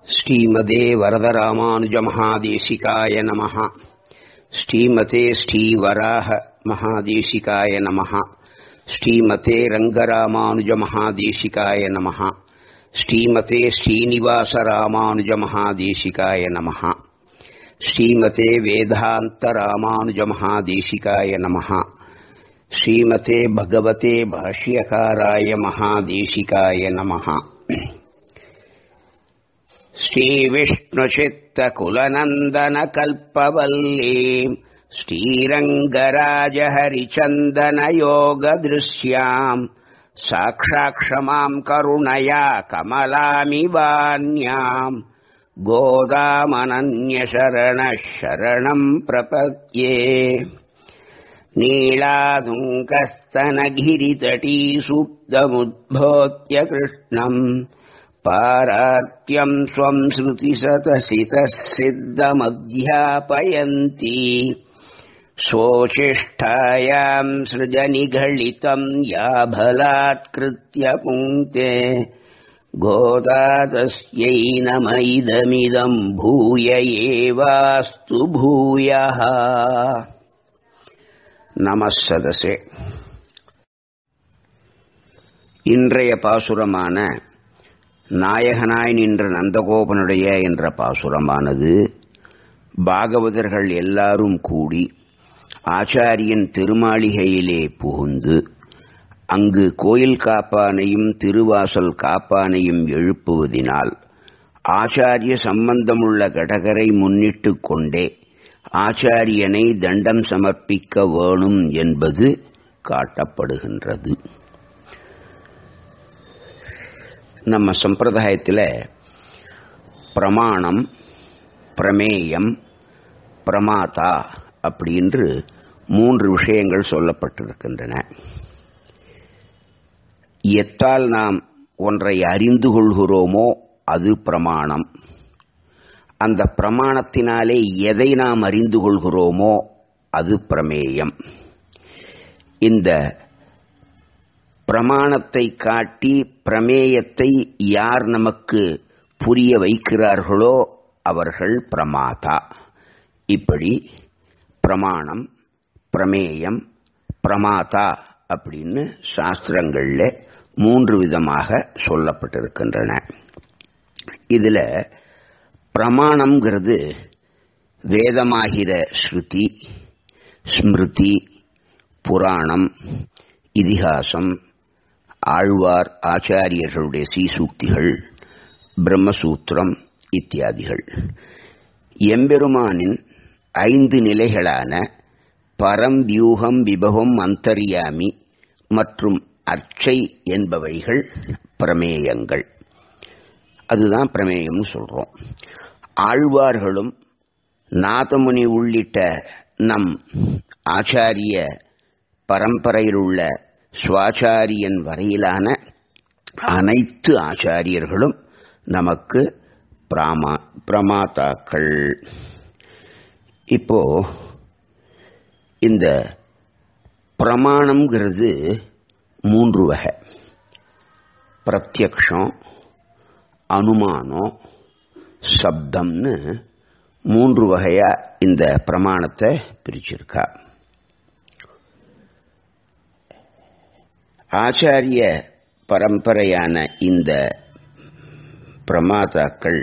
ஸ்ரீமதே வரதராமானுஜமகாதேசிகாய நமः ஸ்ரீமதே ஸ்ரீவராக மகாதேசிகாய நமः ஸ்ரீமதே ரங்கராமானுஜமகாதேசிகாய நமः ஸ்ரீமதே ஸ்ரீனிவாசராமானுஜமகாதேசிகாய நமः ஸ்ரீமதே வேதாந்தராமானுஜமகாதேசிகாய நமः ஸ்ரீமதே பகவதே பாஷ்யகாராய மகாதேசிகாய நமः श्रीविष्णुचित्तकुलनन्दनकल्पवल्लीम् श्रीरङ्गराजहरिचन्दनयोगदृश्याम् साक्षाक्षमाम् करुणया कमलामिवान्याम् गोदामनन्यशरणः शरणम् प्रपद्ये नीलादुङ्कस्तनगिरितटीसुप्तमुद्भोत्य कृष्णम् पारात्यम् स्वम् श्रुतिसतसितः सिद्धमध्यापयन्ती स्वोचिष्ठायाम् सृजनिघलितम् याभलात्कृत्य पुङ्क्ते गोदा तस्यै नम इदमिदम् भूय एवास्तु भूयः நம சதசே இன்றைய பாசுரமான நாயகனாய் நின்ற நந்தகோபனுடைய என்ற பாசுரமானது பாகவதர்கள் எல்லாரும் கூடி ஆச்சாரியன் திருமாளிகையிலே புகுந்து அங்கு கோயில் காப்பானையும் திருவாசல் காப்பானையும் எழுப்புவதினால் ஆச்சாரிய சம்பந்தமுள்ள கடகரை முன்னிட்டு கொண்டே ஆச்சாரியனை தண்டம் சமர்ப்பிக்க வேணும் என்பது காட்டப்படுகின்றது நம்ம சம்பிரதாயத்தில் பிரமாணம் பிரமேயம் பிரமாதா அப்படின்று மூன்று விஷயங்கள் சொல்லப்பட்டிருக்கின்றன எத்தால் நாம் ஒன்றை அறிந்து கொள்கிறோமோ அது பிரமாணம் அந்த பிரமாணத்தினாலே எதை நாம் அறிந்து கொள்கிறோமோ அது பிரமேயம் இந்த பிரமாணத்தை காட்டி பிரமேயத்தை யார் நமக்கு புரிய வைக்கிறார்களோ அவர்கள் பிரமாதா இப்படி பிரமாணம் பிரமேயம் பிரமாதா அப்படின்னு சாஸ்திரங்களில் மூன்று விதமாக சொல்லப்பட்டிருக்கின்றன இதில் பிரமாணம்ங்கிறது வேதமாகிற ஸ்ருதி ஸ்மிருதி புராணம் இதிகாசம் ஆழ்வார் ஆச்சாரியர்களுடைய சீசூக்திகள் பிரம்மசூத்திரம் இத்தியாதிகள் எம்பெருமானின் ஐந்து நிலைகளான பரம் வியூகம் விபவம் அந்தர்யாமி மற்றும் அர்ச்சை என்பவைகள் பிரமேயங்கள் அதுதான் பிரமேயம்னு சொல்றோம் ஆழ்வார்களும் நாதமுனி உள்ளிட்ட நம் ஆச்சாரிய பரம்பரையில் உள்ள சுவாச்சாரியன் வரையிலான அனைத்து ஆச்சாரியர்களும் நமக்கு பிராமா பிரமாதாக்கள் இப்போ இந்த பிரமாணம்ங்கிறது மூன்று வகை பிரத்யக்ஷம் அனுமானம் சப்தம்னு மூன்று வகையா இந்த பிரமாணத்தை பிரிச்சிருக்கா ஆச்சாரிய பரம்பரையான இந்த பிரமாதாக்கள்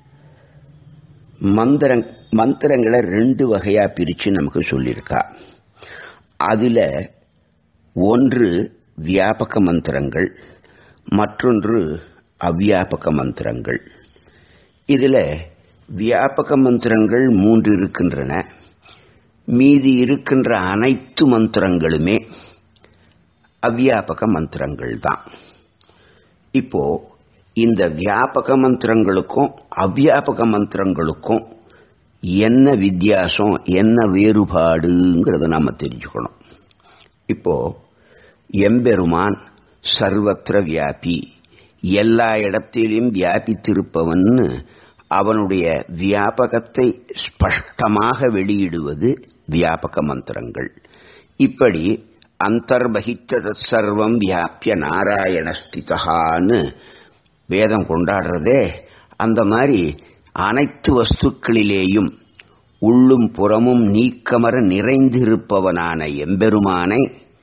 மந்திர மந்திரங்களை ரெண்டு வகையா பிரிச்சு நமக்கு சொல்லியிருக்கா அதுல ஒன்று வியாபக மந்திரங்கள் மற்றொன்று அவ்வியாபக மந்திரங்கள் இதில் வியாபக மந்திரங்கள் மூன்று இருக்கின்றன மீதி இருக்கின்ற அனைத்து மந்திரங்களுமே அவ்வியாபக மந்திரங்கள் தான் இப்போ இந்த வியாபக மந்திரங்களுக்கும் அவ்வியாபக மந்திரங்களுக்கும் என்ன வித்தியாசம் என்ன வேறுபாடுங்கிறத நாம தெரிஞ்சுக்கணும் இப்போ எம்பெருமான் சர்வத்திர வியாபி எல்லா இடத்திலும் வியாபித்திருப்பவன் அவனுடைய வியாபகத்தை ஸ்பஷ்டமாக வெளியிடுவது வியாபக மந்திரங்கள் இப்படி அந்தர்பகித்த சர்வம் வியாபிய நாராயணஸ்திதான்னு வேதம் கொண்டாடுறதே அந்த மாதிரி அனைத்து வஸ்துக்களிலேயும் உள்ளும் புறமும் நீக்கமர நிறைந்திருப்பவனான எம்பெருமானை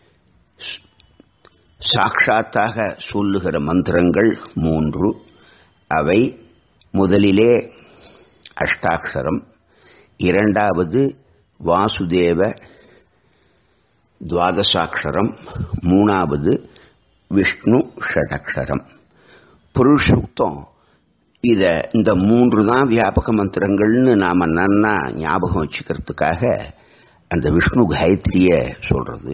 சாட்சாத்தாக சொல்லுகிற மந்திரங்கள் மூன்று அவை முதலிலே அஷ்டாட்சரம் இரண்டாவது வாசுதேவ துவாதசாட்சரம் மூணாவது விஷ்ணு ஷடக்ஷரம் புருஷுக்தம் இத இந்த மூன்று தான் வியாபக மந்திரங்கள்னு நாம நன்னா ஞாபகம் வச்சுக்கிறதுக்காக அந்த விஷ்ணு காயத்ரிய சொல்றது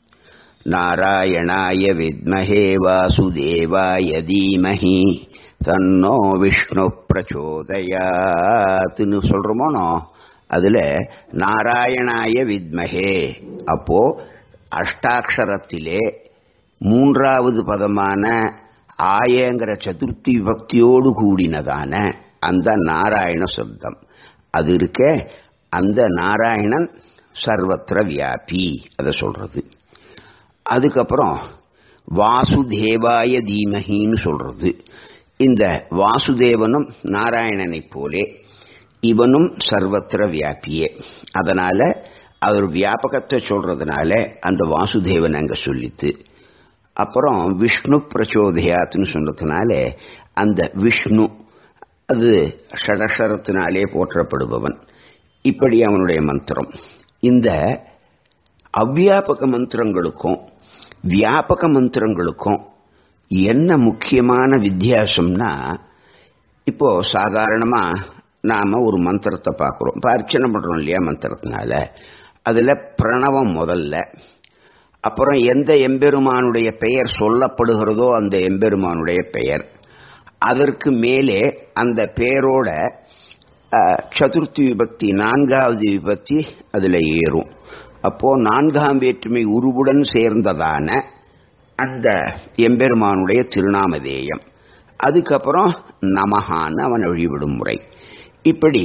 நாராயணாய வித்மஹே வாசுதேவாய தீமஹி தன்னோ விஷ்ணு பிரச்சோதயாத்துன்னு சொல்றோமோனோ அதுல நாராயணாய வித்மஹே அப்போ அஷ்டாட்சரத்திலே மூன்றாவது பதமான ஆயங்கிற சதுர்த்தி விபக்தியோடு கூடினதான அந்த நாராயண சப்தம் அது இருக்க அந்த நாராயணன் சர்வத்திர வியாபி அதை சொல்றது அதுக்கப்புறம் வாசுதேவாய தீமகின்னு சொல்றது இந்த வாசுதேவனும் நாராயணனை போலே இவனும் சர்வத்திர வியாபியே அதனால அவர் வியாபகத்தை சொல்றதுனால அந்த வாசுதேவன் அங்க சொல்லித்து அப்புறம் விஷ்ணு பிரச்சோதயாத்துன்னு சொன்னதுனால அந்த விஷ்ணு அது ஷடஷரத்தினாலே போற்றப்படுபவன் இப்படி அவனுடைய மந்திரம் இந்த அவ்வியாபக மந்திரங்களுக்கும் வியாபக மந்திரங்களுக்கும் என்ன முக்கியமான வித்தியாசம்னா இப்போ சாதாரணமா நாம ஒரு மந்திரத்தை பார்க்குறோம் இப்போ அர்ச்சனை பண்றோம் இல்லையா மந்திரத்தினால அதுல பிரணவம் முதல்ல அப்புறம் எந்த எம்பெருமானுடைய பெயர் சொல்லப்படுகிறதோ அந்த எம்பெருமானுடைய பெயர் அதற்கு மேலே அந்த பெயரோட சதுர்த்தி விபக்தி நான்காவது விபக்தி அதுல ஏறும் அப்போ நான்காம் வேற்றுமை உருவுடன் சேர்ந்ததான அந்த எம்பெருமானுடைய திருநாமதேயம் அதுக்கப்புறம் நமகான்னு அவன் வழிவிடும் முறை இப்படி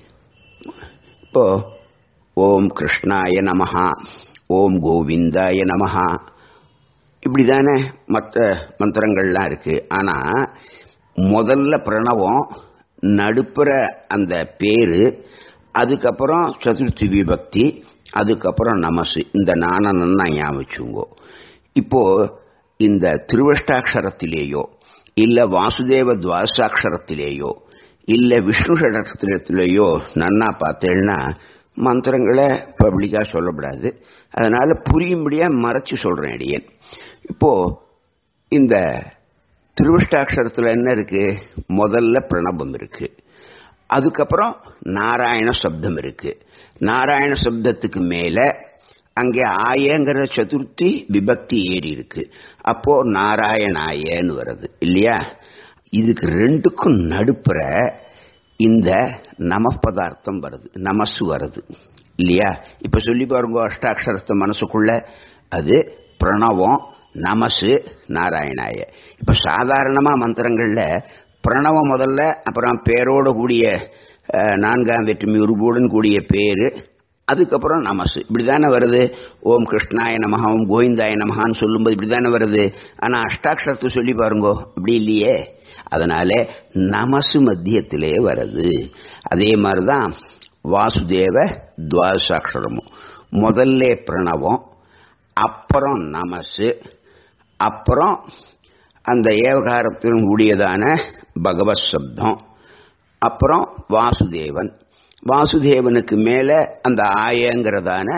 இப்போ ஓம் கிருஷ்ணாய நமஹா ஓம் கோவிந்தாய நமஹா இப்படிதானே மற்ற மந்திரங்கள்லாம் இருக்கு ஆனா முதல்ல பிரணவம் நடுப்புற அந்த பேரு அதுக்கப்புறம் சதுர்த்தி விபக்தி அதுக்கப்புறம் நமசு இந்த நானன்னா ஞாபகிச்சுங்கோ இப்போ இந்த திருவஷ்டாட்சரத்திலேயோ இல்ல வாசுதேவ துவாசாட்சரத்திலேயோ இல்ல விஷ்ணு ஷடத்திலேயோ நன்னா பார்த்தேன்னா மந்திரங்களை பப்ளிக்கா சொல்லப்படாது அதனால புரியும்படியா மறைச்சு சொல்றேன் அடியன் இப்போ இந்த திருவிஷ்டாட்சரத்தில் என்ன இருக்கு முதல்ல பிரணபம் இருக்கு அதுக்கப்புறம் நாராயண சப்தம் இருக்கு நாராயண சப்தத்துக்கு மேல அங்கே ஆயங்கிற சதுர்த்தி விபக்தி ஏறி இருக்கு அப்போ நாராயணாயன்னு வருது இல்லையா இதுக்கு ரெண்டுக்கும் நடுப்புற இந்த நம பதார்த்தம் வருது நமசு வருது இல்லையா இப்ப சொல்லி பாருங்க அஷ்டாட்சரத்தை மனசுக்குள்ள அது பிரணவம் நமசு நாராயணாய இப்ப சாதாரணமா மந்திரங்கள்ல பிரணவம் முதல்ல அப்புறம் பேரோட கூடிய நான்காம் வெற்றுமை உருவோடன் கூடிய பேரு அதுக்கப்புறம் நமசு இப்படிதானே வருது ஓம் கிருஷ்ணாய நமகா ஓம் கோவிந்தாய நமகான்னு சொல்லும்போது இப்படிதானே வருது ஆனா அஷ்டாட்சரத்தை சொல்லி பாருங்கோ இப்படி இல்லையே அதனால நமசு மத்தியத்திலே வருது அதே மாதிரிதான் வாசுதேவ துவாசாட்சரமும் முதல்ல பிரணவம் அப்புறம் நமசு அப்புறம் அந்த ஏவகாரத்திலும் கூடியதான பகவத் சப்தம் அப்புறம் வாசுதேவன் வாசுதேவனுக்கு மேல அந்த ஆயங்கிறதான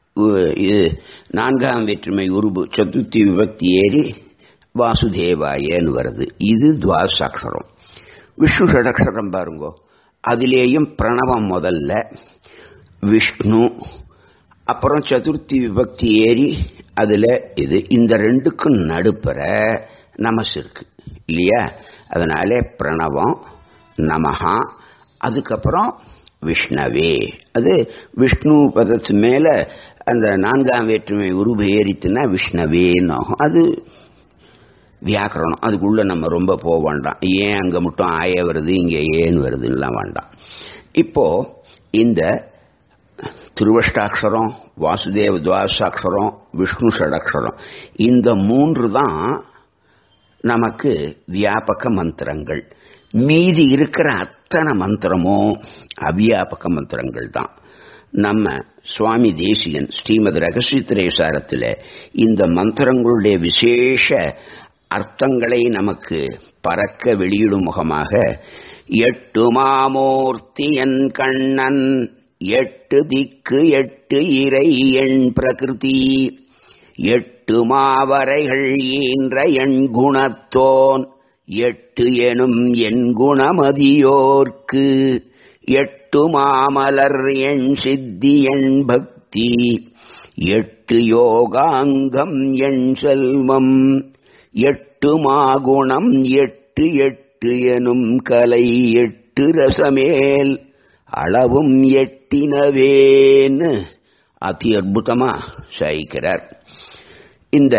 நான்காம் வேற்றுமை உருபு சதுர்த்தி விபக்தி ஏறி வாசுதேவாயன்னு வருது இது துவாசாட்சரம் விஷ்ணு ஷடக்ஷரம் பாருங்கோ அதிலேயும் பிரணவம் முதல்ல விஷ்ணு அப்புறம் சதுர்த்தி விபக்தி ஏறி அதுல இது இந்த ரெண்டுக்கும் நடுப்புற நமஸ் இருக்கு இல்லையா அதனால பிரணவம் நமஹா அதுக்கப்புறம் விஷ்ணவே அது விஷ்ணு பதத்து மேல அந்த நான்காம் வேற்றுமை உருவு ஏறித்துன்னா விஷ்ணவேன்னு ஆகும் அது வியாக்கரணம் அதுக்குள்ள நம்ம ரொம்ப போக வேண்டாம் ஏன் அங்க மட்டும் ஆய வருது இங்க ஏன் வருதுன்னெலாம் வேண்டாம் இப்போ இந்த திருவஷ்டாட்சரம் வாசுதேவ துவாசாட்சரம் விஷ்ணு ஷடாட்சரம் இந்த மூன்று தான் நமக்கு வியாபக மந்திரங்கள் மீதி இருக்கிற அத்தனை மந்திரமும் அவ்யாபக மந்திரங்கள் தான் நம்ம சுவாமி தேசிகன் ஸ்ரீமத் ரகசியத்திரேசாரத்தில் இந்த மந்திரங்களுடைய விசேஷ அர்த்தங்களை நமக்கு பறக்க வெளியிடும் முகமாக எட்டு மாமூர்த்தியன் கண்ணன் எட்டு திக்கு எட்டு இறை எண் பிரகிருதி எட்டு மாவரைகள் ஈன்ற எண் குணத்தோன் எட்டு எனும் என் குணமதியோர்க்கு எட்டு மாமலர் எண் சித்தி எண் பக்தி எட்டு யோகாங்கம் எண் செல்வம் எட்டு மாகுணம் எட்டு எட்டு எனும் கலை எட்டு ரசமேல் அளவும் எட்டினவேன்னு அதி அற்புதமா சாய்க்கிறார் இந்த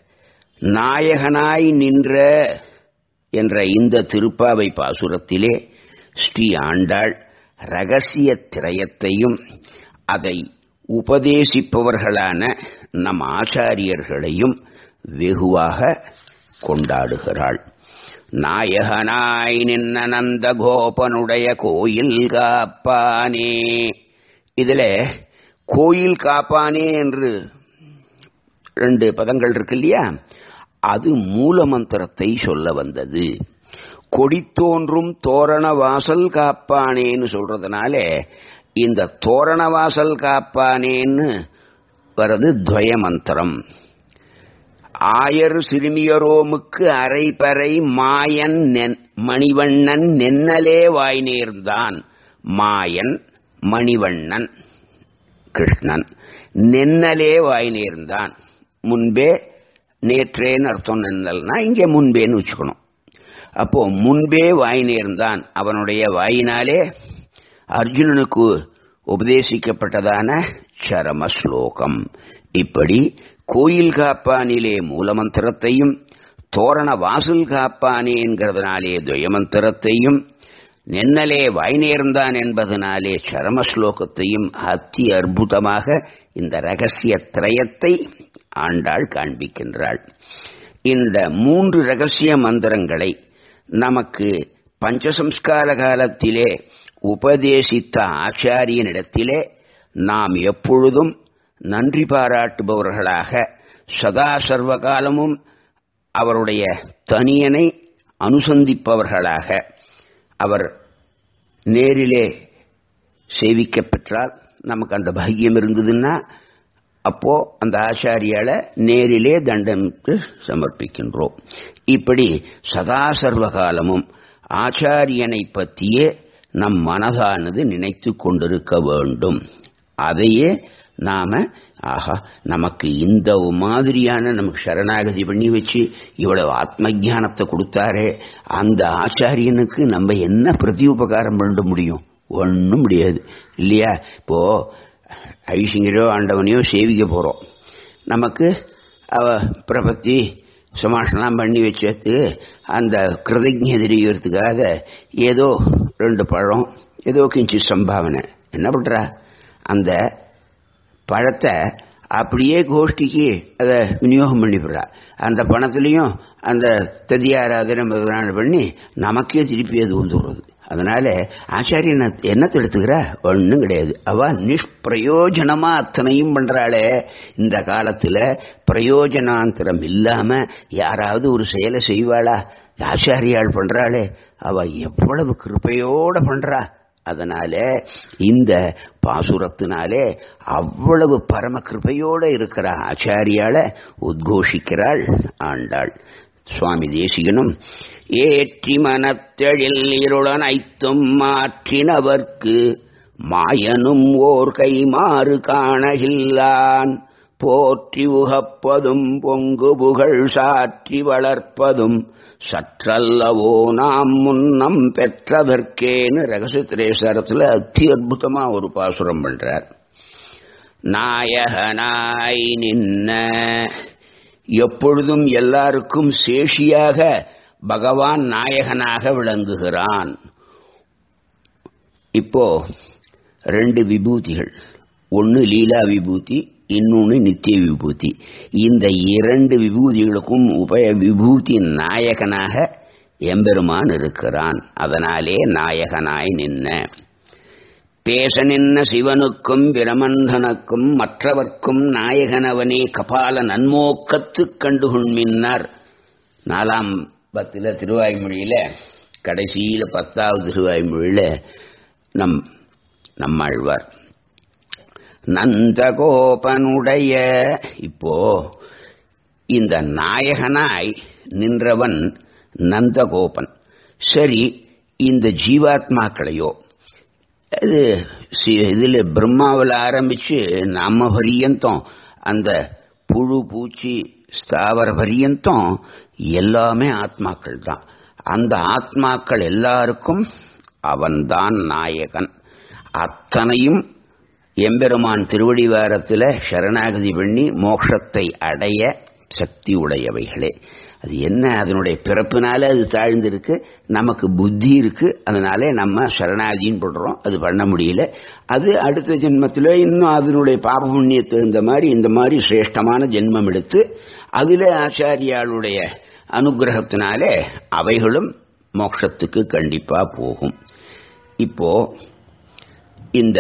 நாயகனாய் நின்ற என்ற இந்த திருப்பாவை பாசுரத்திலே ஸ்ரீ ஆண்டாள் ரகசிய திரயத்தையும் அதை உபதேசிப்பவர்களான நம் ஆச்சாரியர்களையும் வெகுவாக கொண்டாடுகிறாள் நாயகனாய் நின்ன நந்த கோபனுடைய கோயில் காப்பானே இதுல கோயில் காப்பானே என்று ரெண்டு பதங்கள் இருக்கு இல்லையா அது மூல மந்திரத்தை சொல்ல வந்தது கொடி தோன்றும் தோரண வாசல் காப்பானேன்னு சொல்றதுனால இந்த தோரண வாசல் காப்பானேன்னு வரது துவய மந்திரம் ஆயர் சிறுமியரோமுக்கு அரைபறை மாயன் மணிவண்ணன் நென்னலே வாய் நேர்ந்தான் மாயன் மணிவண்ணன் கிருஷ்ணன் நென்னலே வாய் நேர்ந்தான் முன்பே நேற்றேன்னு அர்த்தம் நென்னல்னா இங்கே முன்பேன்னு வச்சுக்கணும் அப்போ முன்பே வாய் நேர்ந்தான் அவனுடைய வாயினாலே அர்ஜுனனுக்கு உபதேசிக்கப்பட்டதான சரம ஸ்லோகம் இப்படி கோயில் காப்பானிலே மூலமந்திரத்தையும் தோரண வாசல் காப்பானே என்கிறதுனாலே துவயமந்திரத்தையும் நென்னலே வாய் நேர்ந்தான் என்பதனாலே சரம ஸ்லோகத்தையும் அத்தி அற்புதமாக இந்த ரகசிய திரயத்தை ஆண்டாள் காண்பிக்கின்றாள் இந்த மூன்று ரகசிய மந்திரங்களை நமக்கு பஞ்சசம்ஸ்கார காலத்திலே உபதேசித்த ஆச்சாரியனிடத்திலே நாம் எப்பொழுதும் நன்றி பாராட்டுபவர்களாக சதா சர்வகாலமும் அவருடைய தனியனை அனுசந்திப்பவர்களாக அவர் நேரிலே சேவிக்கப் பெற்றால் நமக்கு அந்த பாக்கியம் இருந்ததுன்னா அப்போ அந்த ஆச்சாரியால நேரிலே தண்டனுக்கு சமர்ப்பிக்கின்றோம் இப்படி சதா சர்வகாலமும் ஆச்சாரியனை பற்றியே நம் மனதானது நினைத்து கொண்டிருக்க வேண்டும் அதையே நாம ஆஹா நமக்கு இந்த மாதிரியான நமக்கு சரணாகதி பண்ணி வச்சு இவ்வளவு ஆத்ம ஜானத்தை கொடுத்தாரே அந்த ஆச்சாரியனுக்கு நம்ம என்ன பிரதி உபகாரம் பண்ண முடியும் ஒன்றும் முடியாது இல்லையா இப்போ ஐசிங்கரோ ஆண்டவனையோ சேவிக்க போகிறோம் நமக்கு அவ பிரபத்தி சமாஷனம் பண்ணி வச்சது அந்த கிருதஜ தெரியறதுக்காக ஏதோ ரெண்டு பழம் ஏதோ கிஞ்சி சம்பாவனை என்ன பண்ணுறா அந்த பழத்தை அப்படியே கோஷ்டிக்கு அதை விநியோகம் பண்ணிவிடுறா அந்த பணத்துலேயும் அந்த ததியாராதனை முதலான பண்ணி நமக்கே திருப்பி அது வந்துடுறது அதனால ஆச்சாரியன் என்னத்தை எடுத்துக்கிறா ஒன்றும் கிடையாது அவ நிஷ்பிரயோஜனமா அத்தனையும் பண்றாளே இந்த காலத்துல பிரயோஜனாந்தரம் இல்லாம யாராவது ஒரு செயலை செய்வாளா ஆச்சாரியாள் பண்றாளே அவ எவ்வளவு கிருப்பையோட பண்றா அதனால இந்த பாசுரத்தினாலே அவ்வளவு பரம கிருப்பையோட இருக்கிற ஆச்சாரியால உத்கோஷிக்கிறாள் ஆண்டாள் சுவாமி தேசிகனும் ஏற்றி மனத்தெழில் இருளன் ஐத்தும் மாற்றினவர்க்கு மாயனும் ஓர் கைமாறு காணகில்லான் போற்றி உகப்பதும் பொங்கு புகழ் சாற்றி வளர்ப்பதும் சற்றல்லவோ நாம் முன்னம் பெற்றதற்கேன்னு ரகசியத்திரேசரத்தில் அத்தி அற்புதமா ஒரு பாசுரம் பண்றார் நாயகனாய் நின்ன எப்பொழுதும் எல்லாருக்கும் சேஷியாக பகவான் நாயகனாக விளங்குகிறான் இப்போ ரெண்டு விபூதிகள் ஒன்று லீலா விபூதி இன்னொன்று நித்திய விபூதி இந்த இரண்டு விபூதிகளுக்கும் உபய விபூதி நாயகனாக எம்பெருமான் இருக்கிறான் அதனாலே நாயகனாய் நின்ன பேச நின்ன சிவனுக்கும் பிரமந்தனுக்கும் மற்றவர்க்கும் நாயகனவனே கபால நன்மோக்கத்து கண்டுகொண்மின்னார் நாலாம் பத்துல திருவாய்மொழியில கடைசியில பத்தாவது திருவாய்மொழியில நம் நம்மாழ்வார் நந்தகோபனுடைய இப்போ இந்த நாயகனாய் நின்றவன் நந்தகோபன் சரி இந்த ஜீவாத்மாக்களையோ இது இதில் பிரம்மாவில் ஆரம்பிச்சு நம்ம பரியந்தம் அந்த புழு பூச்சி ஸ்தாவர பரியந்தம் எல்லாமே ஆத்மாக்கள் தான் அந்த ஆத்மாக்கள் எல்லாருக்கும் அவன்தான் நாயகன் அத்தனையும் எம்பெருமான் திருவடிவாரத்தில் சரணாகதி பண்ணி மோட்சத்தை அடைய சக்தி உடையவைகளே அது என்ன அதனுடைய பிறப்பினால அது தாழ்ந்திருக்கு நமக்கு புத்தி இருக்கு அதனால நம்ம சரணாதின்னு படுறோம் அது பண்ண முடியல அது அடுத்த ஜென்மத்தில் இன்னும் அதனுடைய பாப புண்ணியத்தை தகுந்த மாதிரி இந்த மாதிரி சிரேஷ்டமான ஜென்மம் எடுத்து அதில் ஆச்சாரியாளுடைய அனுகிரகத்தினாலே அவைகளும் மோட்சத்துக்கு கண்டிப்பா போகும் இப்போ இந்த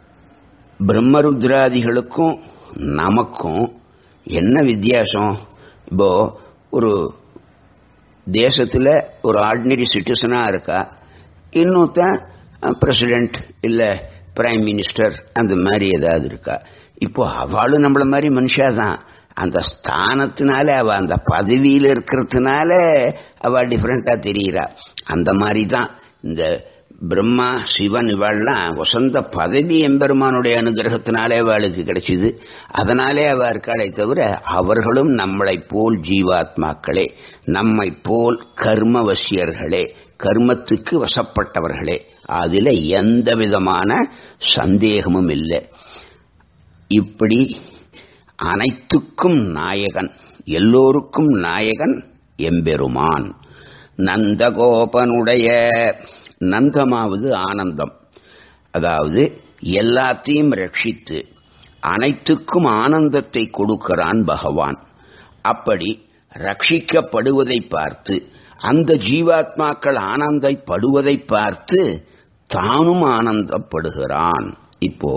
பிரம்மருத்ராதிகளுக்கும் நமக்கும் என்ன வித்தியாசம் இப்போ ஒரு தேசத்தில் ஒரு ஆர்டினரி சிட்டிசனாக இருக்கா இன்னொருத்தன் பிரசிடென்ட் இல்லை பிரைம் மினிஸ்டர் அந்த மாதிரி ஏதாவது இருக்கா இப்போ அவளும் நம்மள மாதிரி மனுஷா தான் அந்த ஸ்தானத்தினால அவ அந்த பதவியில் இருக்கிறதுனால அவ டிஃப்ரெண்டா தெரிகிறா அந்த மாதிரி தான் இந்த பிரம்மா சிவன் இவாள்லாம் வசந்த பதவி எம்பெருமானுடைய அனுகிரகத்தினாலே அவளுக்கு கிடைச்சிது அதனாலே அவ இருக்காளே தவிர அவர்களும் நம்மளை போல் ஜீவாத்மாக்களே நம்மை போல் கர்மவசியர்களே கர்மத்துக்கு வசப்பட்டவர்களே அதில் எந்த விதமான சந்தேகமும் இல்லை இப்படி அனைத்துக்கும் நாயகன் எல்லோருக்கும் நாயகன் எம்பெருமான் நந்தகோபனுடைய நந்தமாவது ஆனந்தம் அதாவது எல்லாத்தையும் ரட்சித்து அனைத்துக்கும் ஆனந்தத்தை கொடுக்கிறான் பகவான் அப்படி ரட்சிக்கப்படுவதை பார்த்து அந்த ஜீவாத்மாக்கள் ஆனந்தப்படுவதை பார்த்து தானும் ஆனந்தப்படுகிறான் இப்போ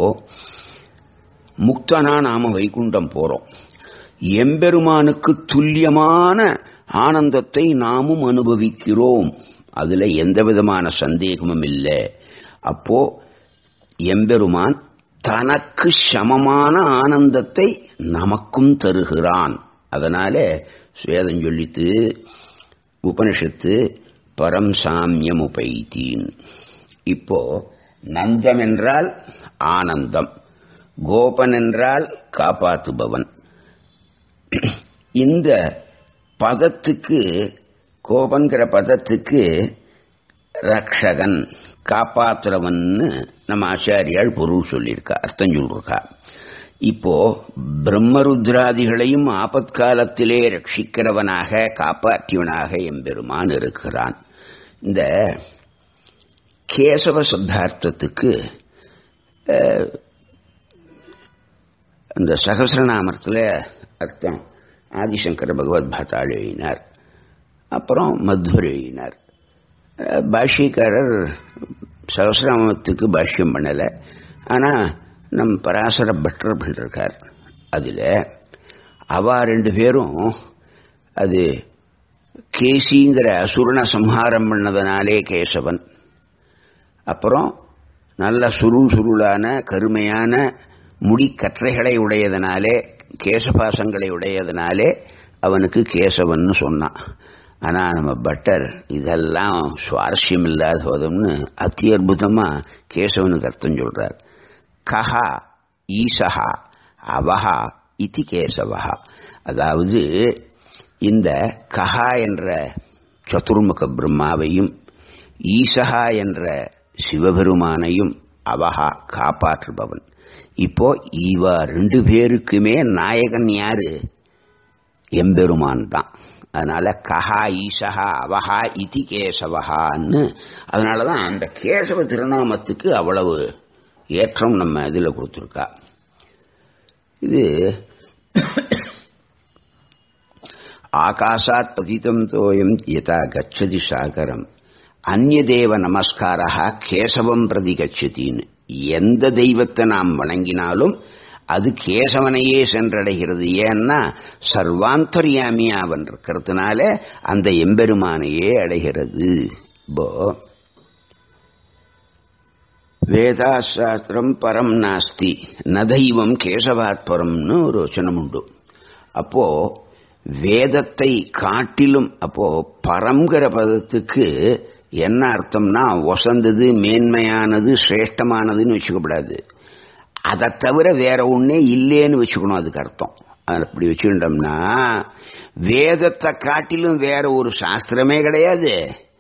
முக்தனா நாம வைகுண்டம் போறோம் எம்பெருமானுக்கு துல்லியமான ஆனந்தத்தை நாமும் அனுபவிக்கிறோம் அதுல எந்த விதமான சந்தேகமும் இல்லை அப்போ எம்பெருமான் தனக்கு சமமான ஆனந்தத்தை நமக்கும் தருகிறான் அதனால சுவேதம் சொல்லித்து உபனிஷத்து பரம் சாமியம் உபைத்தீன் இப்போ நந்தம் என்றால் ஆனந்தம் கோபன் என்றால் காப்பாற்றுபவன் இந்த பதத்துக்கு கோபன்கிற பதத்துக்கு ரக்ஷகன் காப்பாற்றுறவன்னு நம்ம ஆச்சாரியால் பொருள் சொல்லியிருக்கா அர்த்தம் சொல்லிருக்கா இப்போ பிரம்மருத்ராதிகளையும் ஆபத்காலத்திலே ரட்சிக்கிறவனாக காப்பாற்றியவனாக எம்பெருமான் இருக்கிறான் இந்த கேசவ சித்தார்த்தத்துக்கு இந்த சகசிரநாமத்தில் அர்த்தம் ஆதிசங்கர பகவத் பாத்தாள் எழுதினார் அப்புறம் மத்வர் எழுதினார் பாஷ்யக்காரர் சகசிரநாமத்துக்கு பாஷ்யம் பண்ணலை ஆனால் நம் பராசர பட்டர் பண்ணிருக்கார் அதில் அவா ரெண்டு பேரும் அது கேசிங்கிற அசுரனை சம்ஹாரம் பண்ணதுனாலே கேசவன் அப்புறம் நல்ல சுருள் சுருளான கருமையான முடிக்கற்றைகளை உடையதனாலே கேசபாசங்களை உடையதனாலே அவனுக்கு கேசவன் சொன்னான் ஆனால் நம்ம பட்டர் இதெல்லாம் சுவாரஸ்யம் இல்லாத போதும்னு அத்தி அற்புதமாக கேசவனுக்கு அர்த்தம் சொல்றார் கஹா ஈசஹா அவஹா இதி கேசவஹா அதாவது இந்த கஹா என்ற சதுர்முக பிரம்மாவையும் ஈசஹா என்ற சிவபெருமானையும் அவஹா காப்பாற்றுபவன் இப்போ இவ ரெண்டு பேருக்குமே நாயகன் யாரு எம்பெருமான் தான் அதனால கஹா ஈசஹா அவஹா இதி கேசவஹான்னு அதனால தான் அந்த கேசவ திருநாமத்துக்கு அவ்வளவு ஏற்றம் நம்ம இதில் கொடுத்துருக்கா இது ஆகாசாத் பதிதம் தோயம் யதா கச்சதி சாகரம் அந்நதேவ நமஸ்காரா கேசவம் பிரதி கச்சதின்னு எந்த தெய்வத்தை நாம் வணங்கினாலும் அது கேசவனையே சென்றடைகிறது ஏன்னா சர்வாந்தர்யாமியா அவன் இருக்கிறதுனால அந்த எம்பெருமானையே அடைகிறது இப்போ வேதாசாஸ்திரம் பரம் நாஸ்தி நதைவம் கேசவாத் பரம்னு ஒரு வச்சனம் உண்டு அப்போ வேதத்தை காட்டிலும் அப்போ பரம்ங்கிற பதத்துக்கு என்ன அர்த்தம்னா வசந்தது மேன்மையானது சிரேஷ்டமானதுன்னு வச்சுக்கப்படாது அதை தவிர வேற ஒன்னே இல்லேன்னு வச்சுக்கணும் அதுக்கு அர்த்தம் அப்படி வச்சுக்கிட்டோம்னா வேதத்தை காட்டிலும் வேற ஒரு சாஸ்திரமே கிடையாது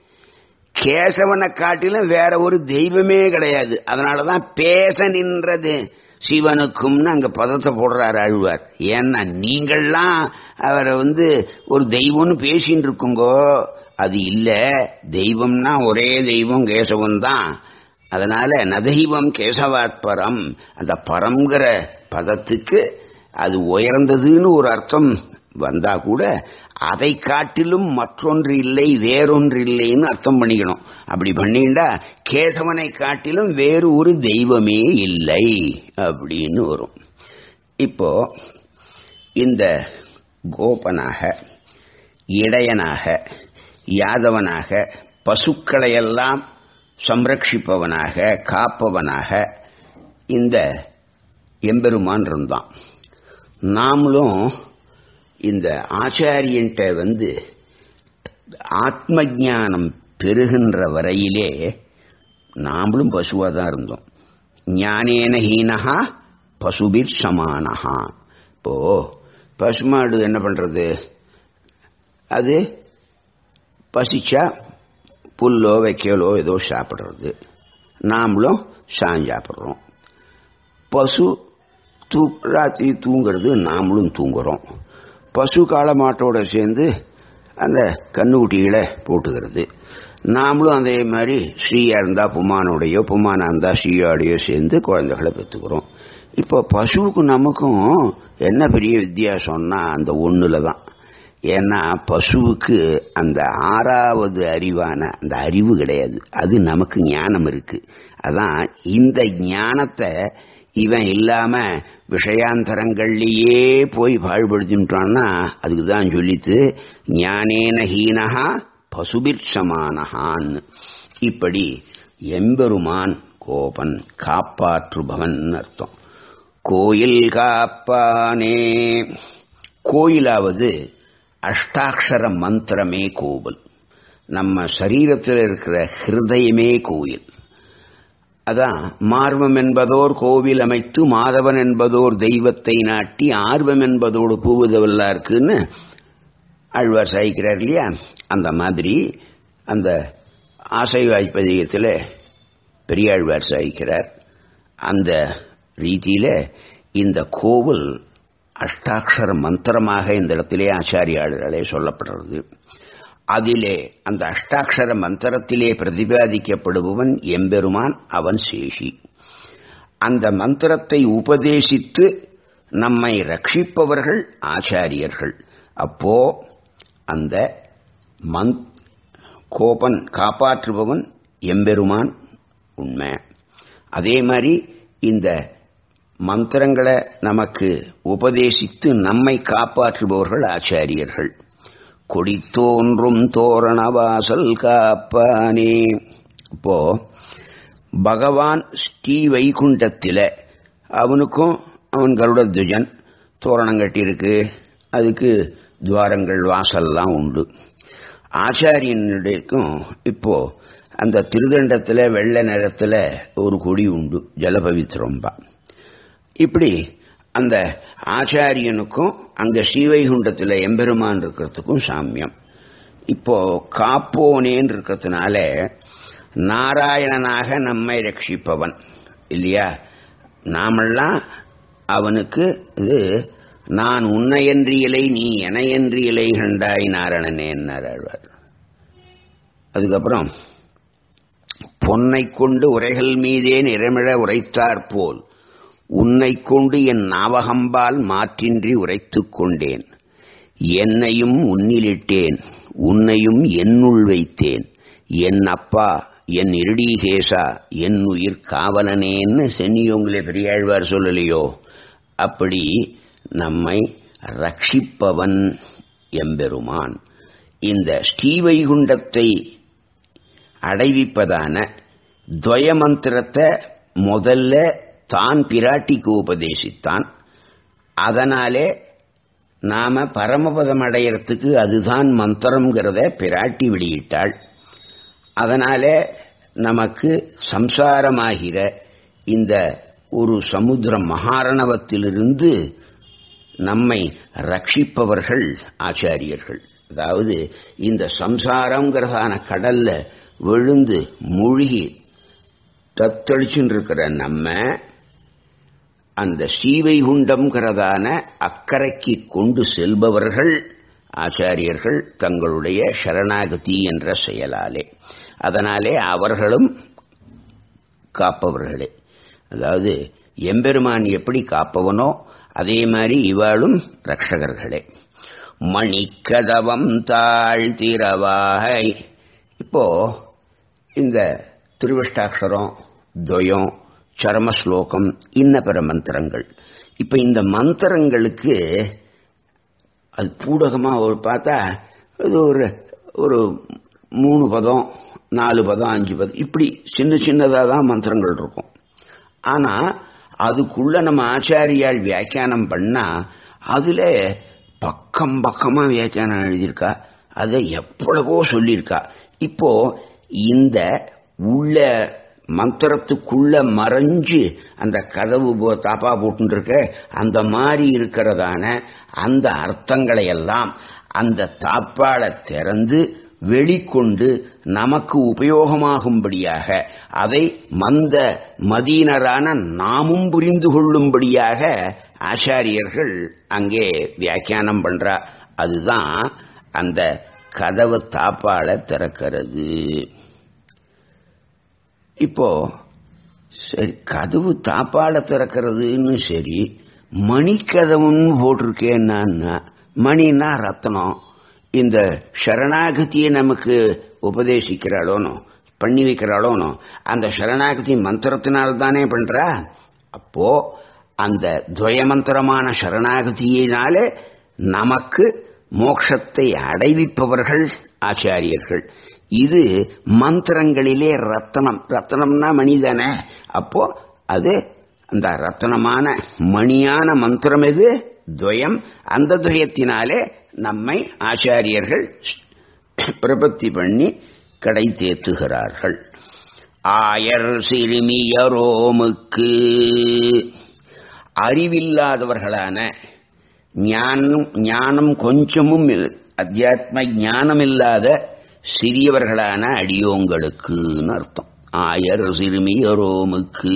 கேசவனை காட்டிலும் வேற ஒரு தெய்வமே கிடையாது அதனாலதான் பேச நின்றது சிவனுக்கும்னு அங்க பதத்தை போடுறாரு அழுவார் ஏன்னா நீங்கள்லாம் அவரை வந்து ஒரு தெய்வம்னு பேசின்னு இருக்குங்கோ அது இல்ல தெய்வம்னா ஒரே தெய்வம் கேசவன் தான் அதனால நதெய்வம் கேசவாத்பரம் அந்த பரம்ங்கிற பதத்துக்கு அது உயர்ந்ததுன்னு ஒரு அர்த்தம் வந்தா கூட அதை காட்டிலும் மற்றொன்று இல்லை வேறொன்று இல்லைன்னு அர்த்தம் பண்ணிக்கணும் அப்படி பண்ணிண்டா கேசவனை காட்டிலும் வேறு ஒரு தெய்வமே இல்லை அப்படின்னு வரும் இப்போ இந்த கோபனாக இடையனாக யாதவனாக பசுக்களையெல்லாம் சம்ரட்சிப்பவனாக காப்பவனாக இந்த எம்பெருமான் இருந்தான் நாமளும் இந்த ஆச்சாரியன்ட்ட வந்து ஆத்ம ஜானம் பெருகின்ற வரையிலே நாமளும் பசுவாக தான் இருந்தோம் ஞானேன ஹீனஹா பசுபிர் சமானஹா இப்போ பசுமாடு என்ன பண்றது அது பசிச்சா புல்லோ வைக்கலோ ஏதோ சாப்பிட்றது நாமளும் சாஞ்சாப்பிட்றோம் பசு தூ ராத்திரி தூங்குறது நாமளும் தூங்குறோம் பசு காலமாட்டோட சேர்ந்து அந்த கண்ணுக்குட்டிகளை போட்டுக்கிறது நாமளும் அதே மாதிரி ஸ்ரீயா இருந்தா புமானோடையோ புமானா இருந்தா ஸ்ரீயோடையோ சேர்ந்து குழந்தைகளை பெற்றுக்கிறோம் இப்போ பசுவுக்கு நமக்கும் என்ன பெரிய வித்தியாசம்னா அந்த ஒன்றுல தான் ஏன்னா பசுவுக்கு அந்த ஆறாவது அறிவான அந்த அறிவு கிடையாது அது நமக்கு ஞானம் இருக்கு அதான் இந்த ஞானத்தை இவன் இல்லாம விஷயாந்தரங்கள்லயே போய் பாழ்படுத்தின்றான்னா அதுக்கு தான் சொல்லித்து ஞானேன ஹீனஹா பசுபிற் சமானஹான் இப்படி எம்பெருமான் கோபன் காப்பாற்றுபவன் அர்த்தம் கோயில் காப்பானே கோயிலாவது அஷ்டாட்சர மந்திரமே கோவில் நம்ம சரீரத்தில் இருக்கிற ஹிருதயமே கோயில் அதான் மார்வம் என்பதோர் கோவில் அமைத்து மாதவன் என்பதோர் தெய்வத்தை நாட்டி ஆர்வம் என்பதோடு பூவுதவல்லா இருக்குன்னு ஆழ்வார் சாய்க்கிறார் இல்லையா அந்த மாதிரி அந்த ஆசை வாய்ப்பதிகத்தில் பெரியாழ்வார் சாய்க்கிறார் அந்த ரீதியில இந்த கோவில் அஷ்டாட்சர மந்திரமாக இந்த இடத்திலே ஆச்சாரியாளர்களே சொல்லப்படுறது அதிலே அந்த அஷ்டாட்சர மந்திரத்திலே பிரதிபாதிக்கப்படுபவன் எம்பெருமான் அவன் சேஷி அந்த மந்திரத்தை உபதேசித்து நம்மை ரட்சிப்பவர்கள் ஆச்சாரியர்கள் அப்போ அந்த மந் கோபன் காப்பாற்றுபவன் எம்பெருமான் உண்மை அதே மாதிரி இந்த மந்திரங்களை நமக்கு உபதேசித்து நம்மை காப்பாற்றுபவர்கள் ஆச்சாரியர்கள் கொடித்தோன்றும் தோரண வாசல் காப்பானே இப்போ பகவான் ஸ்ரீ வைகுண்டத்தில் அவனுக்கும் அவன் கருட துஜன் தோரணம் கட்டியிருக்கு அதுக்கு துவாரங்கள் வாசல்லாம் உண்டு ஆச்சாரியனுடையக்கும் இப்போ அந்த திருதண்டத்தில் வெள்ளை நிறத்தில் ஒரு கொடி உண்டு ஜலபவித்ரம்பா இப்படி அந்த ஆச்சாரியனுக்கும் அங்க ஸ்ரீவைகுண்டத்தில் எம்பெருமான் இருக்கிறதுக்கும் சாமியம் இப்போ காப்போனேன்னு இருக்கிறதுனால நாராயணனாக நம்மை ரட்சிப்பவன் இல்லையா நாமெல்லாம் அவனுக்கு இது நான் உன்னையன்றி இலை நீ எனையன்றி இலை கண்டாய் நாரணனே ஆழ்வார் அதுக்கப்புறம் பொன்னை கொண்டு உரைகள் மீதே நிறமிழ உரைத்தாற் போல் உன்னை கொண்டு என் நாவகம்பால் மாற்றின்றி உரைத்துக் கொண்டேன் என்னையும் உன்னிலிட்டேன் உன்னையும் என்னுள் வைத்தேன் என் அப்பா என் இருடீகேசா என் உயிர் காவலனேன்னு சென்னியோங்களே பெரியாழ்வார் சொல்லலையோ அப்படி நம்மை ரட்சிப்பவன் எம்பெருமான் இந்த ஸ்ரீவைகுண்டத்தை அடைவிப்பதான துவயமந்திரத்தை முதல்ல தான் பிராட்டிக்கு உபதேசித்தான் அதனாலே நாம பரமபதம் அடையறதுக்கு அதுதான் மந்திரம்ங்கிறத பிராட்டி வெளியிட்டாள் அதனாலே நமக்கு சம்சாரமாகிற இந்த ஒரு சமுத்திர மகாரணவத்திலிருந்து நம்மை ரட்சிப்பவர்கள் ஆச்சாரியர்கள் அதாவது இந்த சம்சாரங்கிறதான கடல்ல விழுந்து மூழ்கி தத்தளிச்சுன்னு இருக்கிற நம்ம அந்த ஸ்ரீவைகுண்டம்ங்கிறதான அக்கறைக்கு கொண்டு செல்பவர்கள் ஆச்சாரியர்கள் தங்களுடைய சரணாகதி என்ற செயலாலே அதனாலே அவர்களும் காப்பவர்களே அதாவது எம்பெருமான் எப்படி காப்பவனோ அதே மாதிரி இவாளும் ரட்சகர்களே மணிக்கதவம் தாழ்த்திரவாகை இப்போ இந்த திருவிஷ்டாட்சரம் துவயம் சரமஸ்லோகம் இன்ன பிற மந்திரங்கள் இப்ப இந்த மந்திரங்களுக்கு அது பூடகமாக ஒரு பார்த்தா அது ஒரு ஒரு மூணு பதம் நாலு பதம் அஞ்சு பதம் இப்படி சின்ன சின்னதாக தான் மந்திரங்கள் இருக்கும் ஆனால் அதுக்குள்ள நம்ம ஆச்சாரியால் வியாக்கியானம் பண்ணா அதுல பக்கம் பக்கமா வியாக்கியானம் எழுதியிருக்கா அதை எவ்வளவோ சொல்லியிருக்கா இப்போ இந்த உள்ள மந்திரத்துக்குள்ள மறைஞ்சு அந்த கதவு போ- தாப்பா போட்டுருக்க அந்த மாதிரி இருக்கிறதான அந்த அர்த்தங்களை எல்லாம் அந்த தாப்பாளை திறந்து வெளிக்கொண்டு நமக்கு உபயோகமாகும்படியாக அதை மந்த மதீனரான நாமும் புரிந்து கொள்ளும்படியாக ஆச்சாரியர்கள் அங்கே வியாக்கியானம் பண்றா அதுதான் அந்த கதவு தாப்பாளை திறக்கிறது இப்போ சரி கதவு தாப்பால திறக்கிறதுன்னு சரி மணிக்கதவுன்னு போட்டிருக்கேன்னா மணின்னா ரத்னம் இந்த சரணாகதியை நமக்கு உபதேசிக்கிறாளோனோ பண்ணி வைக்கிறாளோனோ அந்த சரணாகதி மந்திரத்தினால் தானே பண்றா அப்போ அந்த துவயமந்திரமான சரணாகதியினாலே நமக்கு மோட்சத்தை அடைவிப்பவர்கள் ஆச்சாரியர்கள் இது மந்திரங்களிலே ரத்தனம் ரத்தனம்னா மணிதானே அப்போ அது அந்த ரத்தனமான மணியான மந்திரம் எது துவயம் அந்த துவயத்தினாலே நம்மை ஆச்சாரியர்கள் பிரபத்தி பண்ணி கடை தேத்துகிறார்கள் ஆயர் சிறுமியரோமுக்கு அறிவில்லாதவர்களான ஞானம் ஞானம் கொஞ்சமும் இல்- அத்தியாத்ம ஞானம் இல்லாத சிறியவர்களான அடியோங்களுக்குன்னு அர்த்தம் ஆயர் சிறுமியரோமுக்கு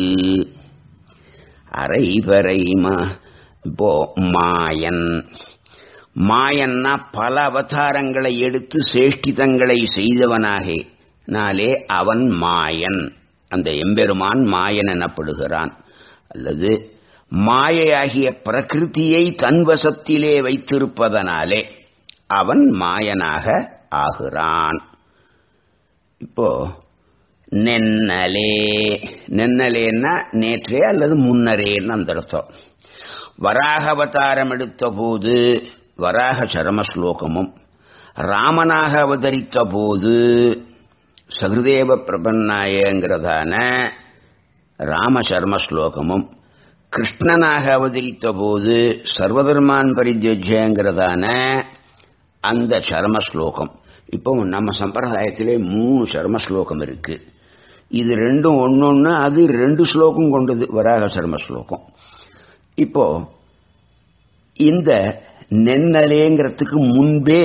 அரைபறை மா இப்போ மாயன் மாயன்னா பல அவதாரங்களை எடுத்து சேஷ்டிதங்களை செய்தவனாக நாளே அவன் மாயன் அந்த எம்பெருமான் மாயன் எனப்படுகிறான் அல்லது மாயையாகிய பிரகிருதியை தன்வசத்திலே வைத்திருப்பதனாலே அவன் மாயனாக ஆகிறான் இப்போ நென்னலே நென்னலேன்னா நேற்றே அல்லது முன்னரேன்னு அந்த அர்த்தம் வராக அவதாரம் எடுத்த போது வராக சரம ஸ்லோகமும் ராமனாக அவதரித்த போது சகுதேவ பிரபன்னாயங்கிறதான ராமசர்ம ஸ்லோகமும் கிருஷ்ணனாக அவதரித்த போது சர்வதர்மான் பரித்யஜங்கிறதான அந்த சரம ஸ்லோகம் இப்போ நம்ம சம்பிரதாயத்திலே மூணு சர்ம ஸ்லோகம் இருக்கு இது ரெண்டும் ஒன்னொன்னு அது ரெண்டு ஸ்லோகம் கொண்டது வராக சர்ம ஸ்லோகம் இப்போ இந்த நென்னலேங்கிறதுக்கு முன்பே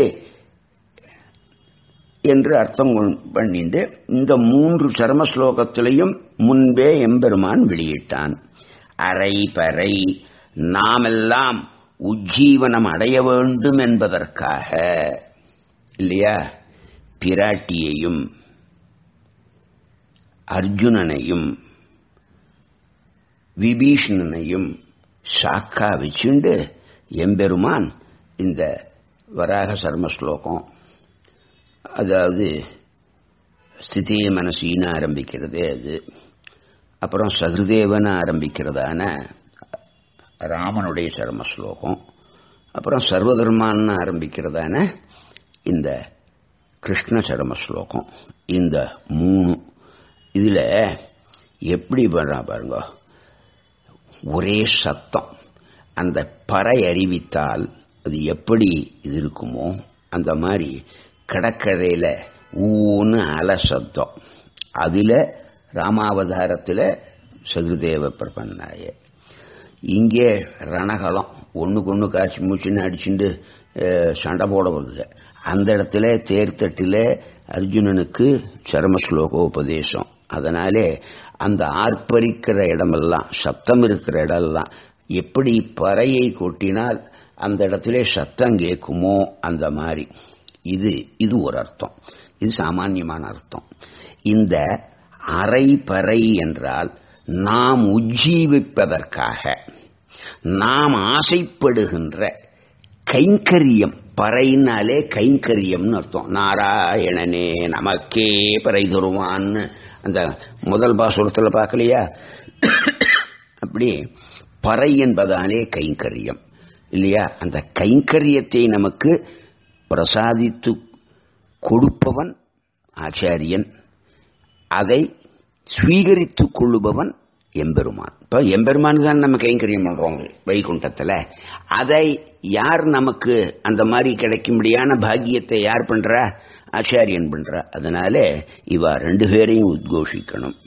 என்று அர்த்தம் கொண்- பண்ணிட்டு இந்த மூன்று சர்ம ஸ்லோகத்திலையும் முன்பே எம்பெருமான் வெளியிட்டான் அரை பறை நாமெல்லாம் உஜ்ஜீவனம் அடைய வேண்டும் என்பதற்காக இல்லையா பிராட்டியையும் அர்ஜுனனையும் விபீஷணனையும் சாக்கா வச்சுண்டு எம்பெருமான் இந்த வராக சர்ம ஸ்லோகம் அதாவது ஸ்திதி மனசின்னு ஆரம்பிக்கிறது அது அப்புறம் சகுதேவன் ஆரம்பிக்கிறதான ராமனுடைய சர்ம ஸ்லோகம் அப்புறம் சர்வதர்மான்னு ஆரம்பிக்கிறதான இந்த கிருஷ்ண சர்ம ஸ்லோகம் இந்த மூணு இதில் எப்படி பண்ணுறா பாருங்க ஒரே சத்தம் அந்த பறை அறிவித்தால் அது எப்படி இது இருக்குமோ அந்த மாதிரி கடற்கரையில் ஊன்னு அல சத்தம் அதில் ராமாவதாரத்தில் சதுர்தேவ பிரபன்னாய இங்கே ரணகலம் ஒன்றுக்கு ஒன்று காய்ச்சி மூச்சுன்னு அடிச்சுட்டு சண்டை போட வருது அந்த இடத்துல தேர்தட்டில் அர்ஜுனனுக்கு சரம ஸ்லோக உபதேசம் அதனாலே அந்த ஆர்ப்பரிக்கிற இடமெல்லாம் சத்தம் இருக்கிற இடம்லாம் எப்படி பறையை கொட்டினால் அந்த இடத்துல சத்தம் கேட்குமோ அந்த மாதிரி இது இது ஒரு அர்த்தம் இது சாமான்யமான அர்த்தம் இந்த அரை பறை என்றால் நாம் உஜ்ஜீவிப்பதற்காக நாம் ஆசைப்படுகின்ற கைங்கரியம் பறையினாலே கைங்கரியம்னு அர்த்தம் நாராயணனே நமக்கே பறை தருவான்னு அந்த முதல் பாசுரத்தில் பார்க்கலையா அப்படி பறை என்பதாலே கைங்கரியம் இல்லையா அந்த கைங்கரியத்தை நமக்கு பிரசாதித்து கொடுப்பவன் ஆச்சாரியன் அதை ஸ்வீகரித்துக் கொள்ளுபவன் எம்பெருமான் இப்போ எம்பெருமான் தான் நம்ம கைங்கரியம் பண்றோம் வைகுண்டத்தில் அதை யார் நமக்கு அந்த மாதிரி கிடைக்கும்படியான பாக்கியத்தை யார் பண்றா ஆச்சாரியன் பண்றா அதனால இவா ரெண்டு பேரையும் உத்கோஷிக்கணும்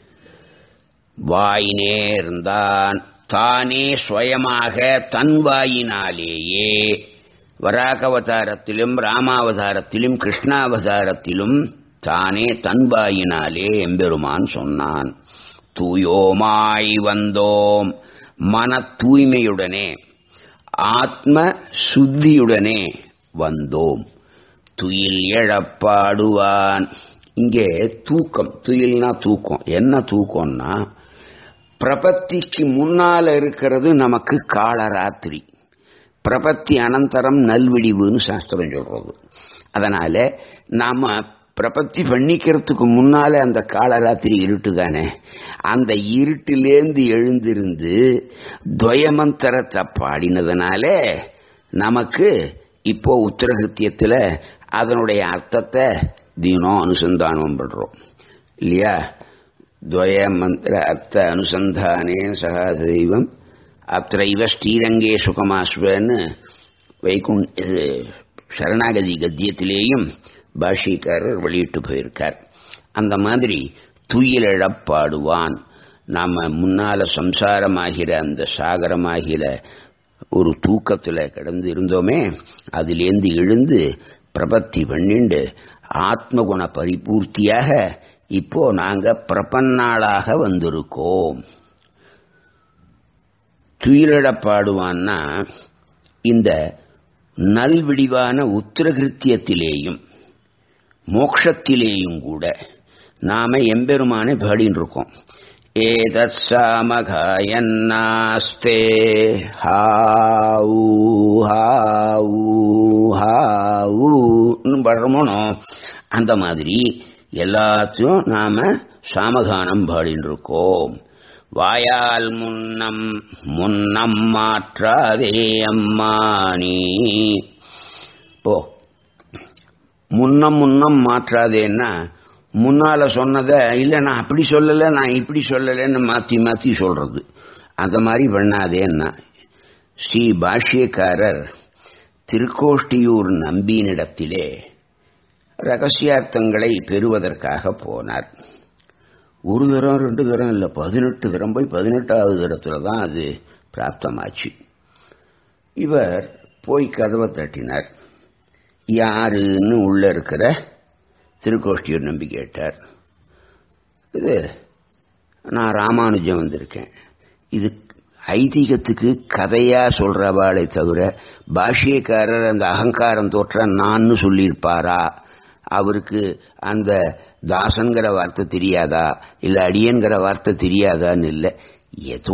வாய் நேர்ந்தான் தானே சுயமாக தன் வாயினாலேயே வராகவதாரத்திலும் ராமாவதாரத்திலும் கிருஷ்ணாவதாரத்திலும் தானே தன் வாயினாலே எம்பெருமான் சொன்னான் தூயோமாய் வந்தோம் மன தூய்மையுடனே ஆத்ம சுத்தியுடனே வந்தோம் துயில் எழப்பாடுவான் இங்கே தூக்கம் துயில்னா தூக்கம் என்ன தூக்கம்னா பிரபத்திக்கு முன்னால இருக்கிறது நமக்கு காலராத்திரி பிரபத்தி அனந்தரம் நல்விடிவுன்னு சாஸ்திரம் சொல்றது அதனால நாம பிரபத்தி பண்ணிக்கிறதுக்கு முன்னால அந்த காலராத்திரி இருட்டு தானே அந்த இருட்டிலேந்து எழுந்திருந்து துவயமந்திரத்தை பாடினதுனால நமக்கு இப்போ உத்தரகிருத்தியத்தில் அதனுடைய அர்த்தத்தை தினம் அனுசந்தானம் பண்றோம் இல்லையா துவய மந்திர அர்த்த அனுசந்தானே சகா தெய்வம் அத்தைவ ஸ்ரீரங்கே சுகமாஸ்வன்னு வைகுண் இது சரணாகதி கத்தியத்திலேயும் பாஷிக்காரர் வெளியிட்டு போயிருக்கார் அந்த மாதிரி துயிலழப்பாடுவான் நாம முன்னால சம்சாரமாகிற அந்த சாகரமாகிற ஒரு தூக்கத்தில் கிடந்து இருந்தோமே அதிலேந்து எழுந்து பிரபத்தி பண்ணிண்டு ஆத்மகுண பரிபூர்த்தியாக இப்போ நாங்க பிரபன்னாளாக வந்திருக்கோம் துயிலிட பாடுவான்னா இந்த நல்விடிவான உத்திரகிருத்தியத்திலேயும் மோக்ஷத்திலேயும் கூட நாம எம்பெருமானை பாடின்னு இருக்கோம் ஏதத் சாமகாயன்னாஸ்தே ஹாவு ஹாவு ஹாவுன்னு படுறோமோனோ அந்த மாதிரி எல்லாத்தையும் நாம சாமகானம் பாடின்னு இருக்கோம் வாயால் முன்னம் முன்னம் மாற்றாதே அம்மானி போ முன்னம் முன்னம் மாற்றாதேன்னா முன்னால சொன்னதை இல்லை நான் அப்படி சொல்லலை நான் இப்படி சொல்லலைன்னு மாற்றி மாற்றி சொல்றது அந்த மாதிரி பண்ணாதேன்னா ஸ்ரீ பாஷ்யக்காரர் திருக்கோஷ்டியூர் நம்பியினிடத்திலே ரகசியார்த்தங்களை பெறுவதற்காக போனார் ஒரு தரம் ரெண்டு தரம் இல்லை பதினெட்டு தரம் போய் பதினெட்டாவது தரத்துல தான் அது பிராப்தமாச்சு இவர் போய் கதவை தட்டினார் யாருன்னு உள்ள இருக்கிற திருக்கோஷ்டியூர் நம்பி கேட்டார் இது நான் ராமானுஜம் வந்திருக்கேன் இது ஐதீகத்துக்கு கதையா சொல்றவாளே தவிர பாஷ்யக்காரர் அந்த அகங்காரம் தோற்ற நான்னு சொல்லியிருப்பாரா அவருக்கு அந்த தாசன்கிற வார்த்தை தெரியாதா இல்ல அடியன்கிற வார்த்தை தெரியாதான்னு இல்லை ஏதோ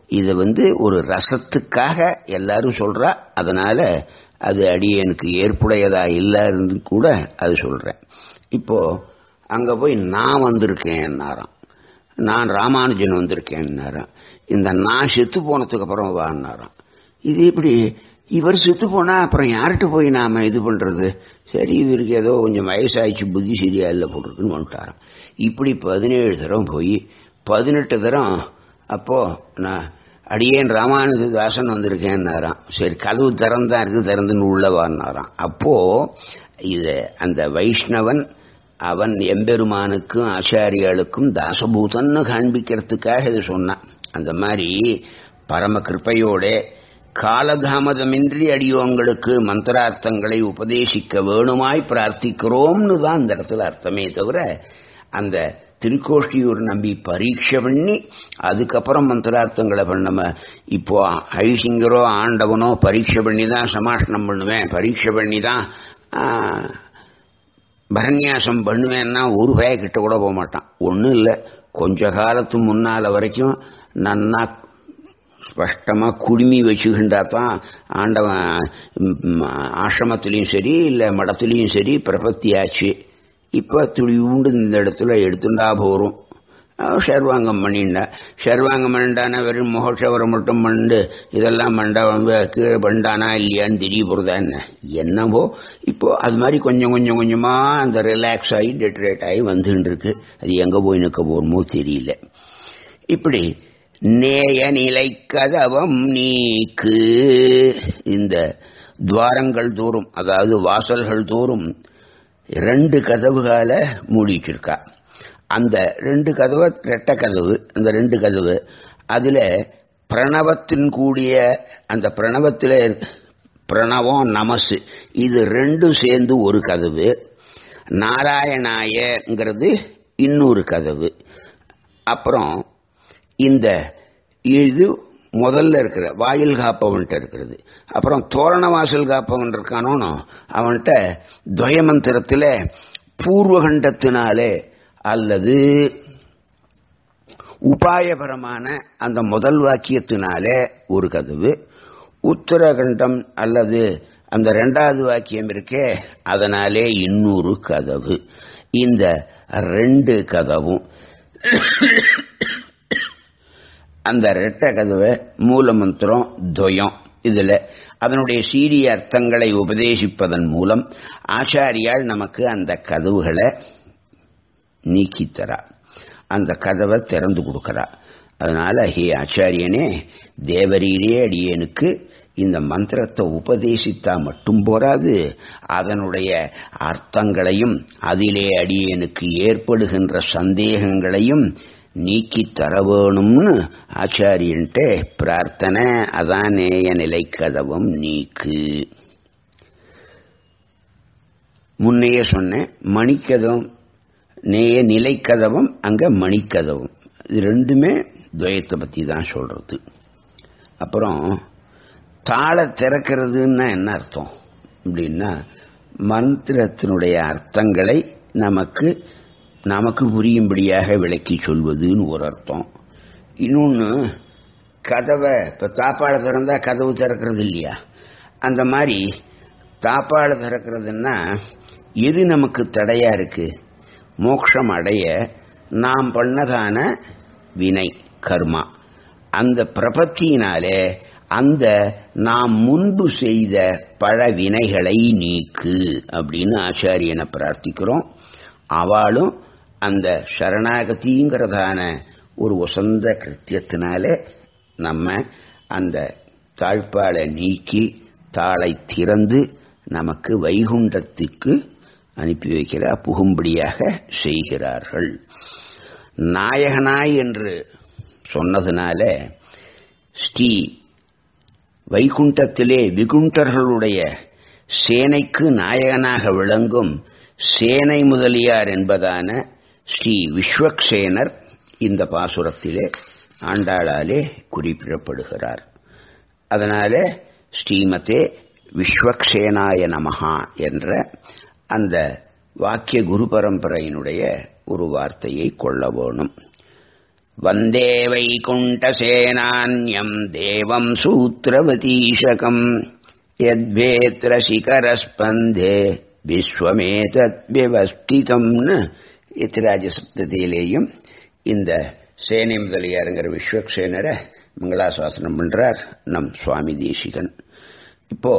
இது வந்து ஒரு ரசத்துக்காக எல்லாரும் சொல்றா அதனால அது அடியனுக்கு ஏற்புடையதா இல்லைன்னு கூட அது சொல்றேன் இப்போ அங்க போய் நான் வந்திருக்கேன்னாராம் நான் ராமானுஜன் வந்திருக்கேன்னாராம் இந்த நான் செத்து போனதுக்கு அப்புறம் வான்னாராம் இது இப்படி இவர் செத்து போனா அப்புறம் யார்கிட்ட போய் நாம இது பண்றது சரி இவருக்கு ஏதோ கொஞ்சம் வயசாயிடுச்சு புத்தி சரியா இல்லை போட்டிருக்குன்னு வந்துட்டாராம் இப்படி பதினேழு தரம் போய் பதினெட்டு தரம் அப்போ நான் அடியேன் ராமானுஜதாசன் வந்திருக்கேன்னாராம் சரி கதவு திறந்தா இருக்கு திறந்துன்னு உள்ளவான்னாராம் அப்போ இது அந்த வைஷ்ணவன் அவன் எம்பெருமானுக்கும் ஆச்சாரியாளுக்கும் தாசபூதன்னு காண்பிக்கிறதுக்காக இது சொன்னான் அந்த மாதிரி பரம கிருப்பையோட காலதாமதமின்றி அடியோங்களுக்கு மந்திரார்த்தங்களை உபதேசிக்க வேணுமாய் பிரார்த்திக்கிறோம்னு தான் இந்த இடத்துல அர்த்தமே தவிர அந்த திருக்கோஷ்டியூர் நம்பி பரீட்சை பண்ணி அதுக்கப்புறம் மந்திரார்த்தங்களை பண்ணம இப்போ ஐசிங்கரோ ஆண்டவனோ பரீட்சை பண்ணி தான் சமாஷணம் பண்ணுவேன் பரீட்சை பண்ணி தான் பரநியாசம் பண்ணுவேன்னா ஒரு பய கிட்ட கூட போக மாட்டான் ஒன்றும் இல்லை கொஞ்ச காலத்து முன்னால் வரைக்கும் நன்னா ஸ்பஷ்டமாக குடுமி வச்சுக்கிண்டா தான் ஆண்டவன் ஆசிரமத்திலையும் சரி இல்லை மடத்துலையும் சரி பிரபத்தியாச்சு இப்போ துளி உண்டு இந்த இடத்துல எடுத்துண்டா போகிறோம் ஷர்வாங்கம் பண்ணிண்டா ஷர்வாங்கம் பண்ணிட்டானா வெறும் முகஷவரம் மட்டும் பண்ணு இதெல்லாம் மண்டா கீழே பண்ணானா இல்லையான்னு தெரிய போகிறதா என்ன என்னவோ இப்போ அது மாதிரி கொஞ்சம் கொஞ்சம் கொஞ்சமாக அந்த ரிலாக்ஸ் ஆகி டெட்ரேட் ஆகி வந்துட்டு இருக்கு அது எங்கே போய் நிற்க போகணுமோ தெரியல இப்படி நேய நிலை கதவம் நீக்கு இந்த துவாரங்கள் தோறும் அதாவது வாசல்கள் தோறும் ரெண்டு கதவுகால மூடிச்சிருக்கா அந்த ரெண்டு கதவு ரெட்ட கதவு அந்த ரெண்டு கதவு அதில் பிரணவத்தின் கூடிய அந்த பிரணவத்தில் பிரணவம் நமசு இது ரெண்டும் சேர்ந்து ஒரு கதவு நாராயணாயங்கிறது இன்னொரு கதவு அப்புறம் இந்த இது முதல்ல இருக்கிற வாயில் காப்பவன்கிட்ட இருக்கிறது அப்புறம் தோரண வாசல் காப்பவன் இருக்கானோனோ அவன்கிட்ட துவயமந்திரத்தில் பூர்வகண்டத்தினாலே அல்லது உபாயபரமான அந்த முதல் வாக்கியத்தினாலே ஒரு கதவு உத்தரகண்டம் அல்லது அந்த ரெண்டாவது வாக்கியம் இருக்கே அதனாலே இன்னொரு கதவு இந்த ரெண்டு கதவும் அந்த ரெட்ட கதவை மூலமந்திரம் துவயம் இதுல அதனுடைய சீரிய அர்த்தங்களை உபதேசிப்பதன் மூலம் ஆச்சாரியால் நமக்கு அந்த கதவுகளை நீக்கித்தரா அந்த கதவை திறந்து கொடுக்கறா அதனால ஹே ஆச்சாரியனே தேவரீரே அடியேனுக்கு இந்த மந்திரத்தை உபதேசித்தா மட்டும் போராது அதனுடைய அர்த்தங்களையும் அதிலே அடியேனுக்கு ஏற்படுகின்ற சந்தேகங்களையும் நீக்கி தர வேணும்னு ஆச்சாரியன்ட்டு பிரார்த்தனை அதான் நேய நிலை கதவும் நீக்கு முன்னையே சொன்னேன் மணிக்கதவும் நேய நிலைக்கதவும் அங்க மணிக்கதவும் இது ரெண்டுமே துவயத்தை பத்தி தான் சொல்றது அப்புறம் தாள திறக்கிறதுன்னா என்ன அர்த்தம் அப்படின்னா மந்திரத்தினுடைய அர்த்தங்களை நமக்கு நமக்கு புரியும்படியாக விளக்கி சொல்வதுன்னு ஒரு அர்த்தம் இன்னொன்று கதவை இப்போ தாப்பாளை திறந்தா கதவு திறக்கிறது இல்லையா அந்த மாதிரி தாப்பாளை திறக்கிறதுன்னா எது நமக்கு தடையா இருக்கு மோட்சம் அடைய நாம் பண்ணதான வினை கர்மா அந்த பிரபத்தியினாலே அந்த நாம் முன்பு செய்த பல வினைகளை நீக்கு அப்படின்னு ஆச்சாரியனை பிரார்த்திக்கிறோம் அவளும் அந்த சரணாகதிங்கிறதான ஒரு உசந்த கிருத்தியத்தினாலே நம்ம அந்த தாழ்பாலை நீக்கி தாளை திறந்து நமக்கு வைகுண்டத்துக்கு அனுப்பி வைக்கிற புகும்படியாக செய்கிறார்கள் நாயகனாய் என்று சொன்னதுனால ஸ்ரீ வைகுண்டத்திலே விகுண்டர்களுடைய சேனைக்கு நாயகனாக விளங்கும் சேனை முதலியார் என்பதான ஸ்ரீ விஸ்வக்சேனர் இந்த பாசுரத்திலே ஆண்டாளாலே குறிப்பிடப்படுகிறார் அதனால ஸ்ரீமதே விஸ்வக்சேனாய நமஹா என்ற அந்த வாக்கிய குரு பரம்பரையினுடைய ஒரு வார்த்தையை கொள்ள வேணும் वन्दे वैकुण्ठसेनान्यम् देवम् सूत्रवतीशकम् यद्वेत्र शिखरस्पन्दे விஸ்வமேதத் விவஸ்திதம்னு எத்திராஜ சப்தத்திலேயும் இந்த சேனை முதலியாருங்கிற விஸ்வக்சேனரை மங்களாசாசனம் பண்றார் நம் சுவாமி தேசிகன் இப்போ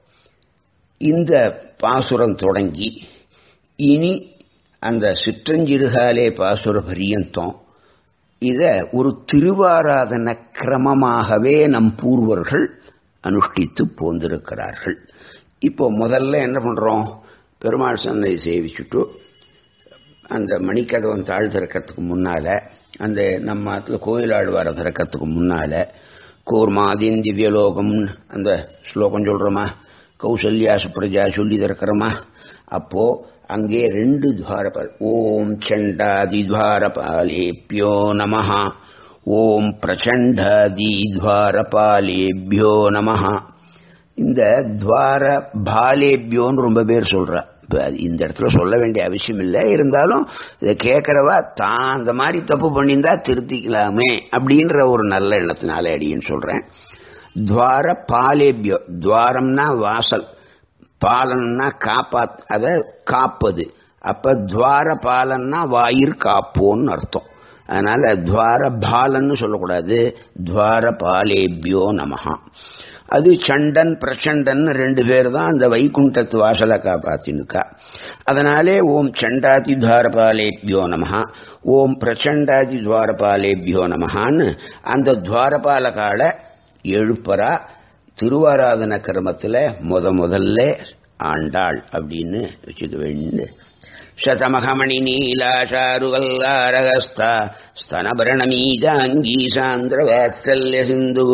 இந்த பாசுரம் தொடங்கி இனி அந்த சிற்றஞ்சிறுகாலே பாசுர பரியந்தம் இத ஒரு திருவாராதன கிரமமாகவே நம் பூர்வர்கள் அனுஷ்டித்து போந்திருக்கிறார்கள் இப்போ முதல்ல என்ன பண்றோம் பெருமாள் சந்தை சேவிச்சுட்டு அந்த மணிக்கதவன் தாழ் திறக்கிறதுக்கு முன்னால அந்த நம்ம இடத்துல கோயில் ஆழ்வார திறக்கிறதுக்கு முன்னால கூர்மாதீன் திவ்யலோகம் அந்த ஸ்லோகம் சொல்றோமா கௌசல்யா சுப்ரஜா சொல்லி திறக்கிறோமா அப்போ அங்கே ரெண்டு துவாரபால் ஓம் சண்டாதி துவாரபாலேபியோ நமஹா ஓம் பிரச்சண்டாதி துவாரபாலேபியோ நமஹா இந்த துவார பாலேபியோன்னு ரொம்ப பேர் சொல்றா இந்த இடத்துல சொல்ல வேண்டிய அவசியம் இல்லை இருந்தாலும் இதை கேட்கறவா தான் அந்த மாதிரி தப்பு பண்ணியிருந்தா திருத்திக்கலாமே அப்படின்ற ஒரு நல்ல எண்ணத்தினால அடின்னு சொல்றேன் துவார பாலேபியோ துவாரம்னா வாசல் பாலன்னா காப்பாத் அதை காப்பது அப்ப துவார பாலன்னா வாயிற் காப்போன்னு அர்த்தம் அதனால துவார பாலன்னு சொல்லக்கூடாது துவார பாலேபியோ நமஹா அது சண்டன் பிரச்சண்டன் ரெண்டு பேர் தான் அந்த வைகுண்டத்து வாசலை காப்பாத்தினுக்கா அதனாலே ஓம் சண்டாதி துவாரபாலேபியோ நமஹா ஓம் பிரச்சண்டாதி துவாரபாலேபியோ நமஹான்னு அந்த துவாரபாலகால எழுப்பரா திருவாராதன கிரமத்தில் முத முதல்ல ஆண்டாள் அப்படின்னு வச்சுக்க வேண்டு शतमहमणि नीलाचारुवल्लारगस्ता स्तनभरणमीजाङ्गी सान्द्रवात्सल्यसिन्धुः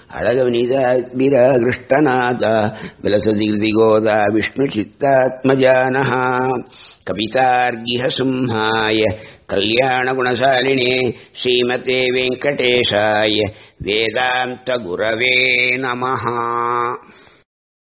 अळगविनिदाग्विराकृष्टनाथ विलसदिर्दिगोदा विष्णुचित्तात्मजानः कवितार्गिहसिंहाय कल्याणगुणशालिने श्रीमते वेङ्कटेशाय वेदान्तगुरवे नमः